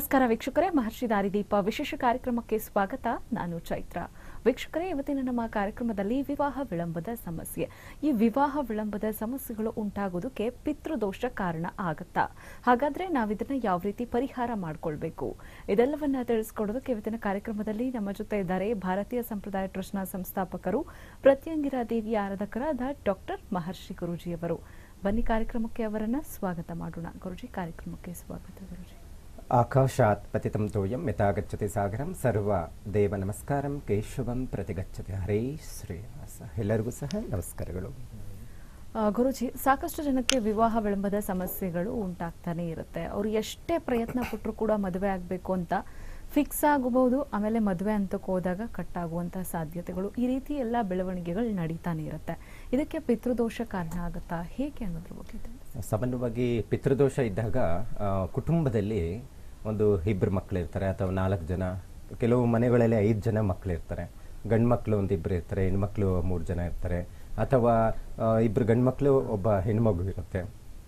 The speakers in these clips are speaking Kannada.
ನಮಸ್ಕಾರ ವೀಕ್ಷಕರೇ ಮಹರ್ಷಿ ದಾರಿದೀಪ ವಿಶೇಷ ಕಾರ್ಯಕ್ರಮಕ್ಕೆ ಸ್ವಾಗತ ನಾನು ಚೈತ್ರ ವೀಕ್ಷಕರೇ ಇವತ್ತಿನ ನಮ್ಮ ಕಾರ್ಯಕ್ರಮದಲ್ಲಿ ವಿವಾಹ ವಿಳಂಬದ ಸಮಸ್ಯೆ ಈ ವಿವಾಹ ವಿಳಂಬದ ಸಮಸ್ಯೆಗಳು ಉಂಟಾಗೋದಕ್ಕೆ ಪಿತೃದೋಷ ಕಾರಣ ಆಗತ್ತಾ ಹಾಗಾದ್ರೆ ನಾವಿದನ್ನ ಯಾವ ರೀತಿ ಪರಿಹಾರ ಮಾಡ್ಕೊಳ್ಬೇಕು ಇದೆಲ್ಲವನ್ನ ತಿಳಿಸ್ಕೊಡೋದಕ್ಕೆ ಇವತ್ತಿನ ಕಾರ್ಯಕ್ರಮದಲ್ಲಿ ನಮ್ಮ ಜೊತೆ ಇದ್ದಾರೆ ಭಾರತೀಯ ಸಂಪ್ರದಾಯ ಟ್ರಸ್ಟ್ನ ಸಂಸ್ಥಾಪಕರು ಪ್ರತ್ಯಂಗಿರಾ ದೇವಿಯ ಆರಾಧಕರಾದ ಡಾಕ್ಟರ್ ಮಹರ್ಷಿ ಗುರೂಜಿಯವರು ಬನ್ನಿ ಕಾರ್ಯಕ್ರಮಕ್ಕೆ ಅವರನ್ನ ಸ್ವಾಗತ ಮಾಡೋಣ ಗುರುಜಿ ಕಾರ್ಯಕ್ರಮಕ್ಕೆ ಸ್ವಾಗತ ಗುರುಜಿ ಆಕಾಶಾತ್ ಪತಿತಂ ತೋಯಂ ಯಥಾಗಚ್ಚತಿ ಸಾಗರಂ ಸರ್ವ ದೇವ ನಮಸ್ಕಾರಂ ಕೇಶವಂ ಪ್ರತಿಗಚ್ಚತಿ ಹರೇ ಶ್ರೀನಿವಾಸ ಎಲ್ಲರಿಗೂ ಸಹ ನಮಸ್ಕಾರಗಳು ಆ, ಗುರುಜಿ ಸಾಕಷ್ಟು ಜನಕ್ಕೆ ವಿವಾಹ ವಿಳಂಬದ ಸಮಸ್ಯೆಗಳು ಉಂಟಾಗ್ತಾನೆ ಇರುತ್ತೆ ಅವ್ರು ಎಷ್ಟೇ ಪ್ರಯತ್ನ ಪಟ್ಟರು ಕೂಡ ಮದುವೆ ಆಗಬೇಕು ಅಂತ ಫಿಕ್ಸ್ ಆಗಬಹುದು ಆಮೇಲೆ ಮದುವೆ ಅಂತಕ್ಕೆ ಹೋದಾಗ ಕಟ್ ಆಗುವಂತ ಸಾಧ್ಯತೆಗಳು ಈ ರೀತಿ ಎಲ್ಲ ಬೆಳವಣಿಗೆಗಳು ನಡೀತಾನೆ ಇರುತ್ತೆ ಇದಕ್ಕೆ ಪಿತೃದೋಷ ಕಾರಣ ಆಗುತ್ತಾ ಹೇಗೆ ಅನ್ನೋದ್ರ ಬಗ್ಗೆ ತಿಳಿಸಿ. ಸಾಮಾನ್ಯವಾಗಿ ಪಿತೃದೋಷ ಇದ್ದಾಗ ಆ, ಕುಟುಂಬದಲ್ಲಿ ಒಂದು ಇಬ್ಬರು ಮಕ್ಕಳಿರ್ತಾರೆ ಅಥವಾ ನಾಲ್ಕು ಜನ ಕೆಲವು ಮನೆಗಳಲ್ಲಿ ಐದು ಜನ ಮಕ್ಕಳಿರ್ತಾರೆ ಗಂಡು ಮಕ್ಕಳು ಒಂದು ಇಬ್ಬರು ಇರ್ತಾರೆ ಹೆಣ್ಮಕ್ಳು ಮೂರು ಜನ ಇರ್ತಾರೆ ಅಥವಾ ಆ, ಇಬ್ರು ಗಂಡು ಮಕ್ಕಳು ಒಬ್ಬ ಹೆಣ್ಮಗು ಇರುತ್ತೆ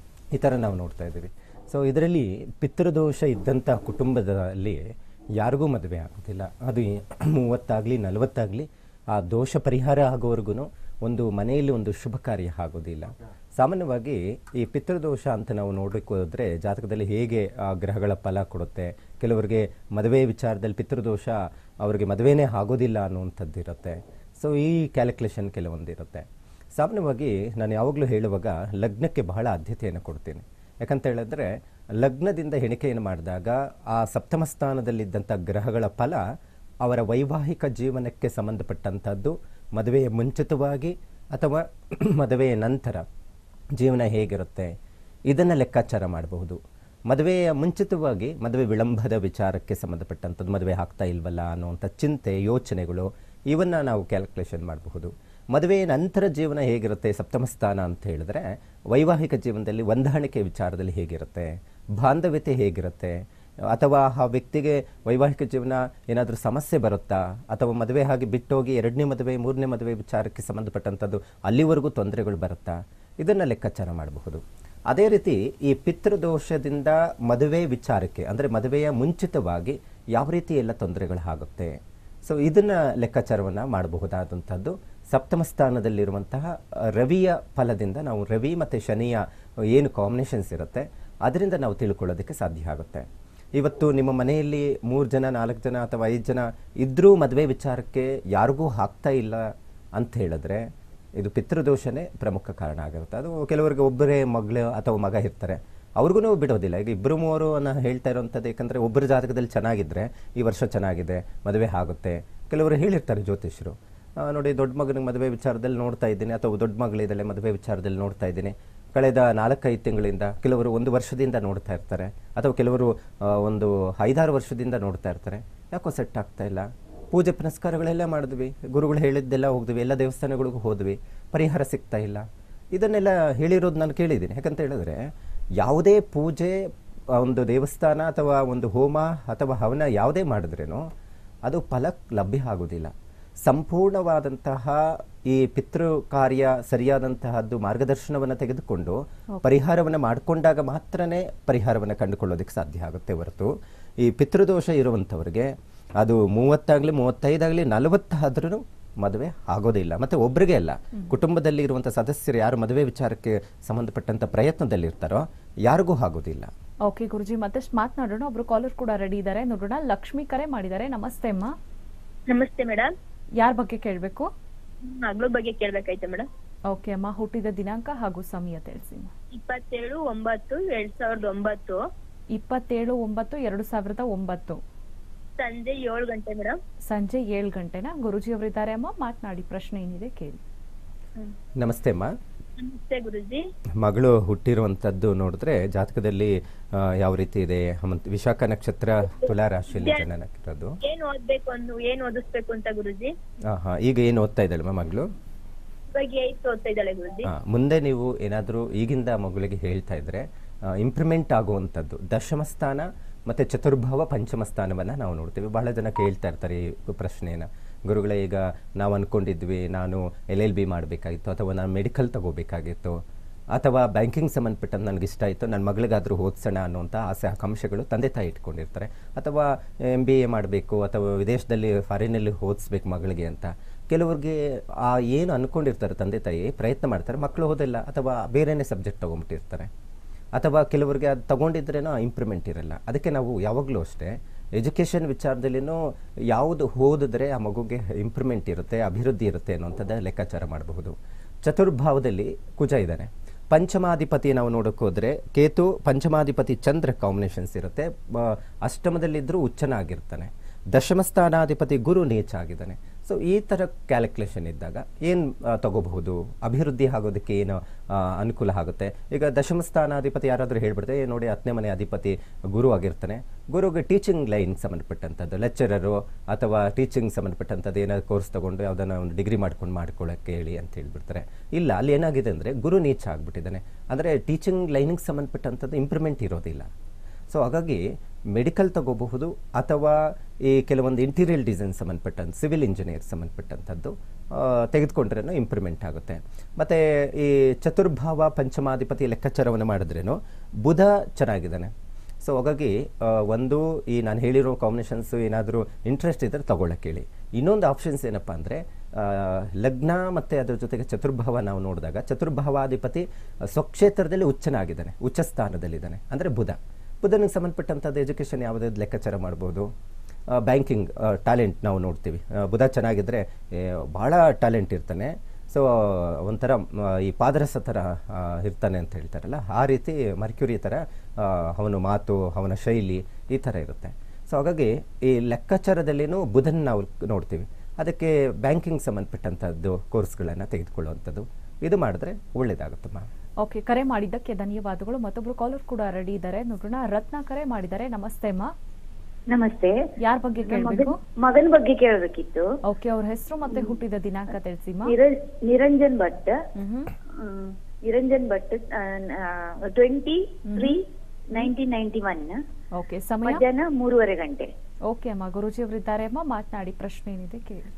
ಈ ಥರ ನಾವು ನೋಡ್ತಾ ಇದ್ದೀವಿ ಸೊ ಇದರಲ್ಲಿ ಪಿತೃದೋಷ ಇದ್ದಂಥ ಕುಟುಂಬದಲ್ಲಿ ಯಾರಿಗೂ ಮದುವೆ ಆಗೋದಿಲ್ಲ ಅದು ಈ ಮೂವತ್ತಾಗಲಿ ನಲವತ್ತಾಗಲಿ ಆ ದೋಷ ಪರಿಹಾರ ಆಗೋವರೆಗೂ ಒಂದು ಮನೆಯಲ್ಲಿ ಒಂದು ಶುಭ ಕಾರ್ಯ ಆಗೋದಿಲ್ಲ ಸಾಮಾನ್ಯವಾಗಿ ಈ ಪಿತೃದೋಷ ಅಂತ ನಾವು ನೋಡಬೇಕು ಹೋದರೆ ಜಾತಕದಲ್ಲಿ ಹೇಗೆ ಆ ಗ್ರಹಗಳ ಫಲ ಕೊಡುತ್ತೆ ಕೆಲವರಿಗೆ ಮದುವೆ ವಿಚಾರದಲ್ಲಿ ಪಿತೃದೋಷ ಅವರಿಗೆ ಮದುವೆನೇ ಆಗೋದಿಲ್ಲ ಅನ್ನುವಂಥದ್ದು ಇರುತ್ತೆ ಸೊ ಈ ಕ್ಯಾಲ್ಕುಲೇಷನ್ ಕೆಲವೊಂದಿರುತ್ತೆ ಸಾಮಾನ್ಯವಾಗಿ ನಾನು ಯಾವಾಗಲೂ ಹೇಳುವಾಗ ಲಗ್ನಕ್ಕೆ ಬಹಳ ಆದ್ಯತೆಯನ್ನು ಕೊಡ್ತೀನಿ ಯಾಕಂತ ಹೇಳಿದ್ರೆ ಲಗ್ನದಿಂದ ಎಣಿಕೆಯನ್ನು ಮಾಡಿದಾಗ ಆ ಸಪ್ತಮ ಸ್ಥಾನದಲ್ಲಿದ್ದಂಥ ಗ್ರಹಗಳ ಫಲ ಅವರ ವೈವಾಹಿಕ ಜೀವನಕ್ಕೆ ಸಂಬಂಧಪಟ್ಟಂಥದ್ದು ಮದುವೆಯ ಮುಂಚಿತವಾಗಿ ಅಥವಾ ಮದುವೆಯ ನಂತರ ಜೀವನ ಹೇಗಿರುತ್ತೆ ಇದನ್ನು ಲೆಕ್ಕಾಚಾರ ಮಾಡಬಹುದು ಮದುವೆಯ ಮುಂಚಿತವಾಗಿ ಮದುವೆ ವಿಳಂಬದ ವಿಚಾರಕ್ಕೆ ಸಂಬಂಧಪಟ್ಟಂಥದ್ದು ಮದುವೆ ಆಗ್ತಾ ಇಲ್ವಲ್ಲ ಅನ್ನುವಂಥ ಚಿಂತೆ ಯೋಚನೆಗಳು ಇವನ್ನ ನಾವು ಕ್ಯಾಲ್ಕುಲೇಷನ್ ಮಾಡಬಹುದು ಮದುವೆಯ ನಂತರ ಜೀವನ ಹೇಗಿರುತ್ತೆ ಸಪ್ತಮ ಸ್ಥಾನ ಅಂತ ಹೇಳಿದ್ರೆ ವೈವಾಹಿಕ ಜೀವನದಲ್ಲಿ ಹೊಂದಾಣಿಕೆ ವಿಚಾರದಲ್ಲಿ ಹೇಗಿರುತ್ತೆ ಬಾಂಧವ್ಯತೆ ಹೇಗಿರುತ್ತೆ ಅಥವಾ ಆ ವ್ಯಕ್ತಿಗೆ ವೈವಾಹಿಕ ಜೀವನ ಏನಾದರೂ ಸಮಸ್ಯೆ ಬರುತ್ತಾ ಅಥವಾ ಮದುವೆ ಆಗಿ ಬಿಟ್ಟೋಗಿ ಎರಡನೇ ಮದುವೆ ಮೂರನೇ ಮದುವೆ ವಿಚಾರಕ್ಕೆ ಸಂಬಂಧಪಟ್ಟಂಥದ್ದು ಅಲ್ಲಿವರೆಗೂ ತೊಂದರೆಗಳು ಬರುತ್ತಾ ಇದನ್ನು ಲೆಕ್ಕಾಚಾರ ಮಾಡಬಹುದು ಅದೇ ರೀತಿ ಈ ಪಿತೃದೋಷದಿಂದ ಮದುವೆ ವಿಚಾರಕ್ಕೆ ಅಂದರೆ ಮದುವೆಯ ಮುಂಚಿತವಾಗಿ ಯಾವ ರೀತಿ ಎಲ್ಲ ತೊಂದರೆಗಳು ಆಗುತ್ತೆ ಸೊ ಇದನ್ನ ಲೆಕ್ಕಾಚಾರವನ್ನು ಮಾಡಬಹುದಾದಂಥದ್ದು ಸಪ್ತಮ ಸ್ಥಾನದಲ್ಲಿರುವಂತಹ ಅ, ರವಿಯ ಫಲದಿಂದ ನಾವು ರವಿ ಮತ್ತು ಶನಿಯ ಏನು ಕಾಂಬಿನೇಷನ್ಸ್ ಇರುತ್ತೆ ಅದರಿಂದ ನಾವು ತಿಳ್ಕೊಳ್ಳೋದಕ್ಕೆ ಸಾಧ್ಯ ಆಗುತ್ತೆ ಇವತ್ತು ನಿಮ್ಮ ಮನೆಯಲ್ಲಿ ಮೂರು ಜನ ನಾಲ್ಕು ಜನ ಅಥವಾ ಐದು ಜನ ಇದ್ರೂ ಮದುವೆ ವಿಚಾರಕ್ಕೆ ಯಾರಿಗೂ ಆಗ್ತಾ ಇಲ್ಲ ಅಂತ ಹೇಳಿದ್ರೆ ಇದು ಪಿತೃದೋಷನೇ ಪ್ರಮುಖ ಕಾರಣ ಆಗಿರುತ್ತೆ ಅದು ಕೆಲವರಿಗೆ ಒಬ್ಬರೇ ಮಗಳು ಅಥವಾ ಮಗ ಇರ್ತಾರೆ ಅವ್ರಿಗೂ ಬಿಡೋದಿಲ್ಲ ಈಗ ಇಬ್ಬರು ಮೂವರು ಅನ್ನ ಹೇಳ್ತಾ ಇರೋವಂಥದ್ದು ಯಾಕಂದರೆ ಒಬ್ಬರ ಜಾತಕದಲ್ಲಿ ಚೆನ್ನಾಗಿದ್ದರೆ ಈ ವರ್ಷ ಚೆನ್ನಾಗಿದೆ ಮದುವೆ ಆಗುತ್ತೆ ಕೆಲವರು ಹೇಳಿರ್ತಾರೆ ಜ್ಯೋತಿಷರು ಆ, ನೋಡಿ ದೊಡ್ಡ ಮಗನಿಗೆ ಮದುವೆ ವಿಚಾರದಲ್ಲಿ ನೋಡ್ತಾ ಇದ್ದೀನಿ ಅಥವಾ ದೊಡ್ಡ ಮಗಳಿದ್ದಾಳೆ ಮದುವೆ ವಿಚಾರದಲ್ಲಿ ನೋಡ್ತಾ ಇದ್ದೀನಿ ಕಳೆದ ನಾಲ್ಕೈದು ತಿಂಗಳಿಂದ ಕೆಲವರು ಒಂದು ವರ್ಷದಿಂದ ನೋಡ್ತಾ ಇರ್ತಾರೆ ಅಥವಾ ಕೆಲವರು ಆ, ಒಂದು ಐದಾರು ವರ್ಷದಿಂದ ನೋಡ್ತಾ ಇರ್ತಾರೆ ಯಾಕೋ ಸೆಟ್ ಆಗ್ತಾ ಇಲ್ಲ ಪೂಜೆ ಪುನಸ್ಕಾರಗಳೆಲ್ಲ ಮಾಡಿದ್ವಿ ಗುರುಗಳು ಹೇಳಿದ್ದೆಲ್ಲ ಹೋಗಿದ್ವಿ ಎಲ್ಲ ದೇವಸ್ಥಾನಗಳಿಗೂ ಹೋದ್ವಿ ಪರಿಹಾರ ಸಿಗ್ತಾ ಇಲ್ಲ ಇದನ್ನೆಲ್ಲ ಹೇಳಿರೋದು ನಾನು ಕೇಳಿದ್ದೀನಿ ಯಾಕಂತ ಹೇಳಿದ್ರೆ ಯಾವುದೇ ಪೂಜೆ ಆ, ಒಂದು ದೇವಸ್ಥಾನ ಅಥವಾ ಒಂದು ಹೋಮ ಅಥವಾ ಹವನ ಯಾವುದೇ ಮಾಡಿದ್ರೇನು ಅದು ಫಲ ಲಭ್ಯ ಆಗೋದಿಲ್ಲ ಸಂಪೂರ್ಣವಾದಂತಹ ಈ ಪಿತೃ ಕಾರ್ಯ ಸರಿಯಾದಂತಹದ್ದು ಮಾರ್ಗದರ್ಶನವನ್ನು ತೆಗೆದುಕೊಂಡು ಪರಿಹಾರವನ್ನು ಮಾಡಿಕೊಂಡಾಗ ಮಾತ್ರನೇ ಪರಿಹಾರವನ್ನು ಕಂಡುಕೊಳ್ಳೋದಕ್ಕೆ ಸಾಧ್ಯ ಆಗುತ್ತೆ ಹೊರತು ಈ ಪಿತೃದೋಷ ಇರುವಂಥವ್ರಿಗೆ ಅದು ಮೂವತ್ತಾಗಲಿ ಮೂವತ್ತೈದಾಗಲಿ ನಲವತ್ತಾದ್ರೂ ಮದುವೆ ಆಗೋದಿಲ್ಲ ಮತ್ತೆ ಒಬ್ಬರಿಗೆ ಅಲ್ಲ ಕುಟುಂಬದಲ್ಲಿ ಇರುವಂಥ ಸದಸ್ಯರು ಯಾರು ಮದುವೆ ವಿಚಾರಕ್ಕೆ ಸಂಬಂಧಪಟ್ಟಂತ ಪ್ರಯತ್ನದಲ್ಲಿರ್ತಾರೋ ಯಾರಿಗೂ ಆಗೋದಿಲ್ಲ ಓಕೆ ಗುರುಜಿ ಮತ್ತಷ್ಟು ಮಾತನಾಡೋಣ ಒಬ್ರು ಕಾಲರ್ ಕೂಡ ರೆಡಿ ಇದ್ದಾರೆ ನೋಡೋಣ ಲಕ್ಷ್ಮಿ ಕರೆ ಮಾಡಿದ್ದಾರೆ ನಮಸ್ತೆ ಅಮ್ಮ ನಮಸ್ತೆ ಮೇಡಮ್ ಯಾರ ಬಗ್ಗೆ ಕೇಳಬೇಕು ಮಗಳ ಬಗ್ಗೆ ಕೇಳ್ಬೇಕಾಯ್ತು ಮೇಡಮ್ ಓಕೆ ಅಮ್ಮ ಹುಟ್ಟಿದ ದಿನಾಂಕ ಹಾಗೂ ಸಮಯ ತಿಳಿಸಿ ಅಮ್ಮ. ಇಪ್ಪತ್ತೇಳು ಒಂಬತ್ತು ಎರಡ್ ಸಾವಿರದ ಒಂಬತ್ತು ಇಪ್ಪತ್ತೇಳು ಒಂಬತ್ತು ಎರಡು ಸಾವಿರದ ಒಂಬತ್ತು ಸಂಜೆ ಏಳು ಗಂಟೆ ಮೇಡಮ್ ಸಂಜೆ ಏಳು ಗಂಟೆನ ಗುರುಜಿ ಅವರಿದ್ದಾರೆ ಅಮ್ಮ ಮಾತನಾಡಿ ಪ್ರಶ್ನೆ ಏನಿದೆ ಕೇಳಿ ನಮಸ್ತೆ ಅಮ್ಮ ನಮಸ್ತೆ ಗುರುಜಿ ಮಗಳು ಹುಟ್ಟಿರುವಂಥದ್ದು ನೋಡಿದ್ರೆ ಜಾತಕದಲ್ಲಿ ಆ, ಯಾವ ರೀತಿ ಇದೆ ಹಮಂತ್- ವಿಶಾಖ ನಕ್ಷತ್ರ ತುಲಾ ರಾಶಿಯಲ್ಲಿ ಜನನಕ್ಕಿರೋದು ಏನ್ ಓದ್ಬೇಕು ಅನ್ನು ಏನ್ ಓದಿಸ್ಬೇಕು ಅಂತ ಗುರುಜಿ ಆ, ಹಾ ಈಗ ಏನು ಓದ್ತಾ ಇದ್ದಾಳಮ್ಮ ಮಗಳು ಇವಾಗ ಏಯ್ತ್ ಓದ್ತಾ ಇದ್ದಾಳೆ ಗುರುಜಿ ಆ, ಮುಂದೆ ನೀವು ಏನಾದರೂ ಈಗಿಂದ ಮಗುಳಿಗೆ ಹೇಳ್ತಾ ಇದ್ರೆ ಇಂಪ್ರೂವ್ಮೆಂಟ್ ಆಗುವಂಥದ್ದು ದಶಮ ಸ್ಥಾನ ಮತ್ತು ಚತುರ್ಭಾವ ಪಂಚಮ ಸ್ಥಾನವನ್ನು ನಾವು ನೋಡ್ತೀವಿ ಬಹಳ ಜನ ಕೇಳ್ತಾ ಇರ್ತಾರೆ ಈ ಪ್ರಶ್ನೆಯನ್ನು ಗುರುಗಳೇ ಈಗ ನಾವು ಅಂದ್ಕೊಂಡಿದ್ವಿ ನಾನು ಎಲ್ ಎಲ್ ಬಿ ಮಾಡಬೇಕಾಗಿತ್ತು ಅಥವಾ ನಾನು ಮೆಡಿಕಲ್ ತಗೋಬೇಕಾಗಿತ್ತು ಅಥವಾ ಬ್ಯಾಂಕಿಂಗ್ ಸಂಬಂಧಪಟ್ಟಂತೆ ನನಗೆ ಇಷ್ಟ ಆಯಿತು ನನ್ನ ಮಗಳಿಗಾದರೂ ಓದಿಸೋಣ ಅನ್ನುವಂಥ ಆಸೆ ಆಕಾಂಕ್ಷೆಗಳು ತಂದೆ ತಾಯಿ ಇಟ್ಕೊಂಡಿರ್ತಾರೆ ಅಥವಾ ಎಮ್ ಬಿ ಎ ಮಾಡಬೇಕು ಅಥವಾ ವಿದೇಶದಲ್ಲಿ ಫಾರಿನಲ್ಲಿ ಓದಿಸ್ಬೇಕು ಮಗಳಿಗೆ ಅಂತ ಕೆಲವ್ರಿಗೆ ಆ ಏನು ಅಂದ್ಕೊಂಡಿರ್ತಾರೆ ತಂದೆ ತಾಯಿ ಪ್ರಯತ್ನ ಮಾಡ್ತಾರೆ ಮಕ್ಕಳು ಓದಿಲ್ಲ ಅಥವಾ ಬೇರೆನೇ ಸಬ್ಜೆಕ್ಟ್ ತೊಗೊಂಬಿಟ್ಟಿರ್ತಾರೆ ಅಥವಾ ಕೆಲವರಿಗೆ ಅದು ತಗೊಂಡಿದ್ರೇನೋ ಇಂಪ್ರೂವ್ಮೆಂಟ್ ಇರಲ್ಲ ಅದಕ್ಕೆ ನಾವು ಯಾವಾಗಲೂ ಅಷ್ಟೇ ಎಜುಕೇಷನ್ ವಿಚಾರದಲ್ಲಿನೂ ಯಾವುದು ಓದಿದ್ರೆ ಆ ಮಗುಗೆ ಇಂಪ್ರೂವ್ಮೆಂಟ್ ಇರುತ್ತೆ ಅಭಿವೃದ್ಧಿ ಇರುತ್ತೆ ಅನ್ನುವಂಥದ್ದು ಲೆಕ್ಕಾಚಾರ ಮಾಡಬಹುದು ಚತುರ್ಭಾವದಲ್ಲಿ ಕುಜ ಇದ್ದಾನೆ ಪಂಚಮಾಧಿಪತಿ ನಾವು ನೋಡೋಕೆ ಹೋದರೆ ಕೇತು ಪಂಚಮಾಧಿಪತಿ ಚಂದ್ರ ಕಾಂಬಿನೇಷನ್ಸ್ ಇರುತ್ತೆ ಬ- ಅಷ್ಟಮದಲ್ಲಿದ್ದರೂ ಉಚ್ಚನಾಗಿರ್ತಾನೆ ದಶಮ ಸ್ಥಾನಾಧಿಪತಿ ಗುರು ನೀಚ ಆಗಿದ್ದಾನೆ ಸೊ ಈ ಥರ ಕ್ಯಾಲ್ಕುಲೇಷನ್ ಇದ್ದಾಗ ಏನು ತಗೋಬಹುದು ಅಭಿವೃದ್ಧಿ ಆಗೋದಕ್ಕೆ ಏನು ಆ, ಅನುಕೂಲ ಆಗುತ್ತೆ ಈಗ ದಶಮ ಸ್ಥಾನಾಧಿಪತಿ ಯಾರಾದರೂ ಹೇಳ್ಬಿಡ್ತಾರೆ "ಏ, ನೋಡಿ ಹತ್ತನೇ ಮನೆ ಅಧಿಪತಿ ಗುರು ಆಗಿರ್ತಾನೆ ಗುರುಗೆ ಟೀಚಿಂಗ್ ಲೈನ್ ಸಂಬಂಧಪಟ್ಟಂಥದ್ದು ಲೆಕ್ಚರರು ಅಥವಾ ಟೀಚಿಂಗ್ ಸಂಬಂಧಪಟ್ಟಂಥದ್ದು ಏನಾದ್ರು ಕೋರ್ಸ್ ತಗೊಂಡು ಯಾವುದನ್ನ ಒಂದು ಡಿಗ್ರಿ ಮಾಡ್ಕೊಂಡು ಮಾಡ್ಕೊಳ್ಳೋಕ್ಕೆ ಹೇಳಿ ಅಂತ ಹೇಳ್ಬಿಡ್ತಾರೆ ಇಲ್ಲ ಅಲ್ಲಿ ಏನಾಗಿದೆ ಅಂದರೆ ಗುರು ನೀಚ ಆಗಿಬಿಟ್ಟಿದ್ದಾನೆ ಅಂದರೆ ಟೀಚಿಂಗ್ ಲೈನಿಗೆ ಸಂಬಂಧಪಟ್ಟಂಥದ್ದು ಇಂಪ್ರೂವ್ಮೆಂಟ್ ಇರೋದಿಲ್ಲ ಸೊ ಹಾಗಾಗಿ ಮೆಡಿಕಲ್ ತಗೋಬಹುದು ಅಥವಾ ಈ ಕೆಲವೊಂದು ಇಂಟೀರಿಯಲ್ ಡಿಸೈನ್ ಸಂಬಂಧಪಟ್ಟಂಥ ಸಿವಿಲ್ ಇಂಜಿನಿಯರ್ ಸಂಬಂಧಪಟ್ಟಂಥದ್ದು ತೆಗೆದುಕೊಂಡ್ರೇನೋ ಇಂಪ್ರೂವ್ಮೆಂಟ್ ಆಗುತ್ತೆ ಮತ್ತು ಈ ಚತುರ್ಭಾವ ಪಂಚಮಾಧಿಪತಿ ಲೆಕ್ಕಾಚಾರವನ್ನು ಮಾಡಿದ್ರೇನು ಬುಧ ಚೆನ್ನಾಗಿದ್ದಾನೆ ಸೊ ಹಾಗಾಗಿ ಆ, ಒಂದು ಈ ನಾನು ಹೇಳಿರೋ ಕಾಂಬಿನೇಷನ್ಸ್ ಏನಾದರೂ ಇಂಟ್ರೆಸ್ಟ್ ಇದ್ದರೆ ತಗೊಳ್ಳೋಕೆ ಹೇಳಿ ಇನ್ನೊಂದು ಆಪ್ಷನ್ಸ್ ಏನಪ್ಪ ಅಂದರೆ ಲಗ್ನ ಮತ್ತು ಅದ್ರ ಜೊತೆಗೆ ಚತುರ್ಭಾವ ನಾವು ನೋಡಿದಾಗ ಚತುರ್ಭಾವಾಧಿಪತಿ ಸ್ವಕ್ಷೇತ್ರದಲ್ಲಿ ಉಚ್ಚನಾಗಿದ್ದಾನೆ ಉಚ್ಚ ಸ್ಥಾನದಲ್ಲಿದ್ದಾನೆ ಅಂದರೆ ಬುಧ ಬುಧನಿಗೆ ಸಂಬಂಧಪಟ್ಟಂಥದ್ದು ಎಜುಕೇಷನ್ ಯಾವುದಾದ್ರು ಲೆಕ್ಕಾಚಾರ ಮಾಡ್ಬೋದು ಬ್ಯಾಂಕಿಂಗ್ ಟ್ಯಾಲೆಂಟ್ ನಾವು ನೋಡ್ತೀವಿ ಆ, ಬುಧ ಚೆನ್ನಾಗಿದ್ದರೆ ಭಾಳ ಟ್ಯಾಲೆಂಟ್ ಇರ್ತಾನೆ ಸೊ ಒಂಥರ ಮ, ಈ ಪಾದರಸ ಥರ ಆ, ಇರ್ತಾನೆ ಅಂತ ಹೇಳ್ತಾರಲ್ಲ ಆ ರೀತಿ ಮರ್ಕ್ಯೂರಿ ಥರ ಆ, ಅವನ ಮಾತು ಅವನ ಶೈಲಿ ಈ ಥರ ಇರುತ್ತೆ ಸೊ ಹಾಗಾಗಿ ಈ ಲೆಕ್ಕಾಚಾರದಲ್ಲಿನೂ ಬುಧನ್ ನಾವು ನೋಡ್ತೀವಿ ಅದಕ್ಕೆ ಬ್ಯಾಂಕಿಂಗ್ ಸಂಬಂಧಪಟ್ಟಂಥದ್ದು ಕೋರ್ಸ್ಗಳನ್ನು ತೆಗೆದುಕೊಳ್ಳುವಂಥದ್ದು ಇದು ಮಾಡಿದ್ರೆ ಒಳ್ಳೆಯದಾಗುತ್ತಮ್ಮ ಓಕೆ ಕರೆ ಮಾಡಿದ್ದಕ್ಕೆ ಧನ್ಯವಾದಗಳು ಮತ್ತೊಬ್ರು ಕಾಲರ್ ಕೂಡ ರೆಡಿ ಇದ್ದಾರೆ ನೋಡೋಣ ರತ್ನ ಕರೆ ಮಾಡಿದ್ದಾರೆ ನಮಸ್ತೆ ಅಮ್ಮ ನಮಸ್ತೆ ಯಾರ ಬಗ್ಗೆ ನಮ್ಮ ಕೇಳಬೇಕು ಮಗನ್ ಮಗನ ಬಗ್ಗೆ ಕೇಳಬೇಕಿತ್ತು ಓಕೆ ಅವ್ರ ಹೆಸರು ಮತ್ತೆ ಹುಟ್ಟಿದ ದಿನಾಂಕ ತಿಳಿಸಿಮ್ಮ ನಿರ- ನಿರಂಜನ್ ಭಟ್ ಹ್ಮ್ ಹ್ಮ್, Niranjan Bhat twenty three nineteen ninety one okay ಸಮಯ ಮಧ್ಯಾಹ್ನ ಮೂರುವರೆ ಗಂಟೆ ಓಕೆ ಅಮ್ಮ ಗುರುಜಿ ಅವರಿದ್ದಾರೆ ಅಮ್ಮ ಮಾತನಾಡಿ ಪ್ರಶ್ನೆ ಏನಿದೆ ಕೇಳಿ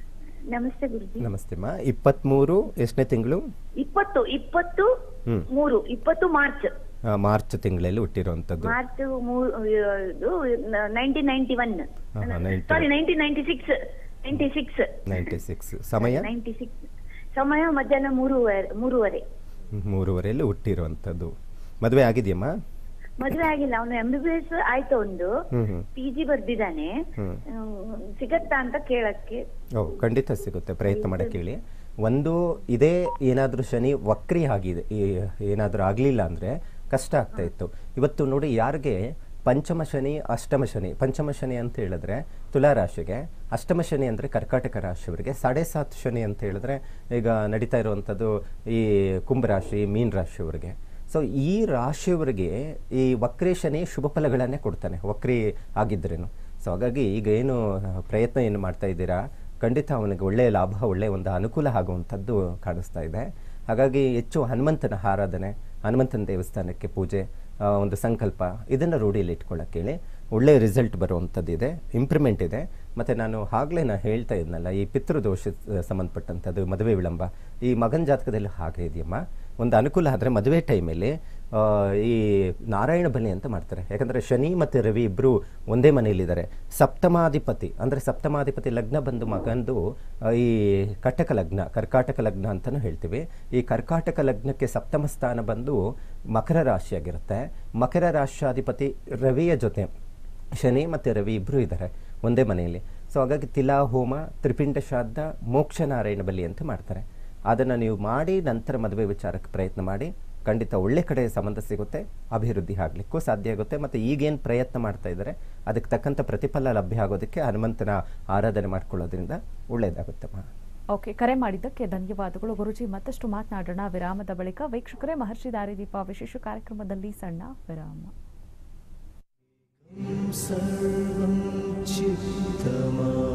ನಮಸ್ತೆ ಗುರುಜಿ ನಮಸ್ತೆ ಅಮ್ಮ ಇಪ್ಪತ್ತ್ಮೂರು ಎಷ್ಟನೇ ತಿಂಗಳು ಇಪ್ಪತ್ತು ಇಪ್ಪತ್ತು ಹ್ಮ್. ಮೂರು ಇಪ್ಪತ್ತು ಮಾರ್ಚ್ ಆ, ಮಾರ್ಚ್ ತಿಂಗಳಲ್ಲಿ ಹುಟ್ಟಿರುವಂಥದ್ದು ಮಾರ್ಚ್ ಮೂರು ಇದು ನೈನ್ಟೀನ್ ನೈನ್ಟಿ ಒನ್ ಹಾ, ಹಾ, 90. Sorry nineteen ninety six ninety six ninety six ಸಮಯ ನೈನ್ಟಿ ಸಿಕ್ಸ್ ಸಮಯ ಮಧ್ಯಾಹ್ನ ಮೂರುವರೆ ಮೂರುವರೆ ಮೂರುವರೆಯಲ್ಲಿ ಹುಟ್ಟಿರುವಂಥದ್ದು ಮದುವೆ ಆಗಿದೆಯಮ್ಮ ಮದುವೆ ಆಗಿಲ್ಲ ಅವನು ಎಂ ಬಿ ಬಿ ಎಸ್ ಆಯ್ತು ಒಂದು ಹ್ಮ್ ಹ್ಮ್ ಪಿ ಜಿ ಬರ್ದಿದ್ದಾನೆ ಹ್ಮ್. ಹ್ಮ್, ಸಿಗತ್ತಾ ಅಂತ ಕೇಳಕ್ಕೆ ಓ ಖಂಡಿತ ಸಿಗುತ್ತೆ ಪ್ರಯತ್ನ ಮಾಡಕ್ಕೆ ಹೇಳಿ ಒಂದು ಇದೇ ಏನಾದರೂ ಶನಿ ವಕ್ರಿ ಆಗಿದೆ ಏನಾದರೂ ಆಗಲಿಲ್ಲ ಅಂದರೆ ಕಷ್ಟ ಆಗ್ತಾ ಇತ್ತು ಇವತ್ತು ನೋಡಿ ಯಾರಿಗೆ ಪಂಚಮ ಶನಿ ಅಷ್ಟಮ ಶನಿ ಪಂಚಮ ಶನಿ ಅಂತ ಹೇಳಿದ್ರೆ ತುಲಾ ರಾಶಿಗೆ ಅಷ್ಟಮ ಶನಿ ಅಂದರೆ ಕರ್ಕಾಟಕ ರಾಶಿಯವರಿಗೆ ಸಾಡೆ ಸಾತ್ ಶನಿ ಅಂತ ಹೇಳಿದ್ರೆ ಈಗ ನಡೀತಾ ಇರುವಂಥದ್ದು ಈ ಕುಂಭರಾಶಿ ಮೀನ್ ರಾಶಿಯವರಿಗೆ ಸೊ ಈ ರಾಶಿಯವರಿಗೆ ಈ ವಕ್ರಿ ಶನಿ ಶುಭ ಫಲಗಳನ್ನೇ ಕೊಡ್ತಾನೆ ವಕ್ರಿ ಆಗಿದ್ರೇನು ಸೊ ಹಾಗಾಗಿ ಈಗ ಏನು ಆ, ಪ್ರಯತ್ನ ಏನು ಮಾಡ್ತಾ ಇದ್ದೀರಾ ಖಂಡಿತ ಅವನಿಗೆ ಒಳ್ಳೆಯ ಲಾಭ ಒಳ್ಳೆಯ ಒಂದು ಅನುಕೂಲ ಆಗುವಂಥದ್ದು ಕಾಣಿಸ್ತಾ ಇದೆ ಹಾಗಾಗಿ ಹೆಚ್ಚು ಹನುಮಂತನ ಆರಾಧನೆ ಹನುಮಂತನ ದೇವಸ್ಥಾನಕ್ಕೆ ಪೂಜೆ ಆ, ಒಂದು ಸಂಕಲ್ಪ ಇದನ್ನು ರೂಢಿಯಲ್ಲಿ ಇಟ್ಕೊಳ್ಳೋಕೆ ಹೇಳಿ ಒಳ್ಳೆಯ ರಿಸಲ್ಟ್ ಬರುವಂಥದ್ದು ಇದೆ ಇಂಪ್ರೂವ್ಮೆಂಟ್ ಇದೆ ಮತ್ತು ನಾನು ಆಗಲೇ ನಾನು ಹೇಳ್ತಾ ಇದ್ನಲ್ಲ ಈ ಪಿತೃದೋಷ ಸಂಬಂಧಪಟ್ಟಂಥದ್ದು ಮದುವೆ ವಿಳಂಬ ಈ ಮಗನ ಜಾತಕದಲ್ಲಿ ಹಾಗೆ ಇದೆಯಮ್ಮ ಒಂದು ಅನುಕೂಲ ಆದರೆ ಮದುವೆ ಟೈಮಲ್ಲಿ ಆ, ಈ ನಾರಾಯಣ ಬಲಿ ಅಂತ ಮಾಡ್ತಾರೆ ಯಾಕಂದರೆ ಶನಿ ಮತ್ತು ರವಿ ಇಬ್ಬರು ಒಂದೇ ಮನೆಯಲ್ಲಿದ್ದಾರೆ ಸಪ್ತಮಾಧಿಪತಿ ಅಂದರೆ ಸಪ್ತಮಾಧಿಪತಿ ಲಗ್ನ ಬಂದು ಮಗಂದು ಆ, ಈ ಕಟಕ ಲಗ್ನ ಕರ್ಕಾಟಕ ಲಗ್ನ ಅಂತಲೂ ಹೇಳ್ತೀವಿ ಈ ಕರ್ಕಾಟಕ ಲಗ್ನಕ್ಕೆ ಸಪ್ತಮ ಸ್ಥಾನ ಬಂದು ಮಕರ ರಾಶಿಯಾಗಿರುತ್ತೆ ಮಕರ ರಾಶ್ಯಾಧಿಪತಿ ರವಿಯ ಜೊತೆ ಶನಿ ಮತ್ತು ರವಿ ಇಬ್ಬರು ಇದ್ದಾರೆ ಒಂದೇ ಮನೆಯಲ್ಲಿ ಸೊ ಹಾಗಾಗಿ ತಿಲಾ ಹೋಮ ತ್ರಿಪಿಂಡ ಶ್ರಾದ್ದ ಮೋಕ್ಷ ನಾರಾಯಣ ಬಲಿ ಅಂತ ಮಾಡ್ತಾರೆ ಅದನ್ನು ನೀವು ಮಾಡಿ ನಂತರ ಮದುವೆ ವಿಚಾರಕ್ಕೆ ಪ್ರಯತ್ನ ಮಾಡಿ ಖಂಡಿತ ಒಳ್ಳೆ ಕಡೆ ಸಂಬಂಧ ಸಿಗುತ್ತೆ ಅಭಿವೃದ್ಧಿ ಆಗಲಿಕ್ಕೂ ಸಾಧ್ಯ ಆಗುತ್ತೆ ಮತ್ತು ಈಗೇನು ಪ್ರಯತ್ನ ಮಾಡ್ತಾ ಇದ್ದಾರೆ ಅದಕ್ಕೆ ತಕ್ಕಂಥ ಪ್ರತಿಫಲ ಲಭ್ಯ ಆಗೋದಕ್ಕೆ ಹನುಮಂತನ ಆರಾಧನೆ ಮಾಡ್ಕೊಳ್ಳೋದ್ರಿಂದ ಒಳ್ಳೆಯದಾಗುತ್ತಮ್ಮ ಓಕೆ ಕರೆ ಮಾಡಿದ್ದಕ್ಕೆ ಧನ್ಯವಾದಗಳು ಗುರುಜಿ ಮತ್ತಷ್ಟು ಮಾತನಾಡೋಣ ವಿರಾಮದ ಬಳಿಕ ವೀಕ್ಷಕರೇ ಮಹರ್ಷಿ ದಾರಿದೀಪ ವಿಶೇಷ ಕಾರ್ಯಕ್ರಮದಲ್ಲಿ ಸಣ್ಣ ವಿರಾಮ सर्वं चित्तमा